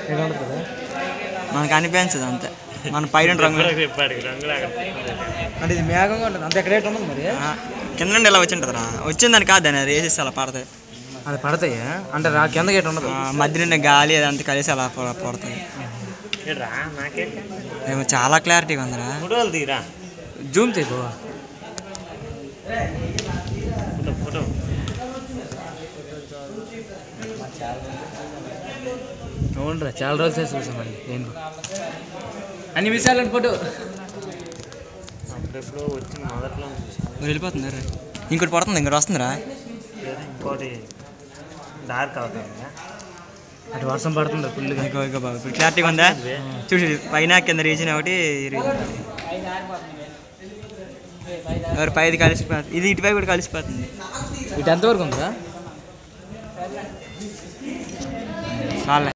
ఇక్కడ ఉంటుంది మనకు అనిపించదు అంతే మన పైన రంగులు అంటే ఇది మేఘంగా ఉంటుంది అంత ఎక్కడ ఎక్కడ ఉంటుంది మరి ఆ, కింద నుండి ఇలా వచ్చి ఉంటుందిరా వచ్చిందని కాదు దాన్ని వేసేసి అలా పడతాయి అది పడతాయి అంటే రా కింద గేట్ ఉండదు ఆ, మధ్య నుండి గాలి అదంతా కలిసి అలా ప- పడుతుంది ఏమో చాలా క్లారిటీగా ఉందిరా ఫోటోలు తీరా జూమ్ తీపు ఫోటో ఫోటో అవునరా చాలా రోజులు చేసి చూసామండి నేను అన్ని విషయాలు ఫోటో అప్పుడెప్పుడో వచ్చిన మొదట్లో చూసాను. మరి వెళ్ళిపోతుంది రా. ఇంకోటి పడుతుంది ఇంకోటి వస్తుందిరా లేదా ఇంకోటి డార్క్ అవుతుంది అటు వర్షం పడుతుంది ఫుల్గా ఇంకో ఇంకో బాబు ఇప్పుడు క్లారిటీగా ఉందా చూసి పైన కింద రీజన్ ఒకటి ఈ region ఒకటి. ఎవరు పైది కలిసిపోతుంది ఇది ఇటుపై కూడా కలిసిపోతుంది ఇటు ఎంతవరకు ఉందా చాలా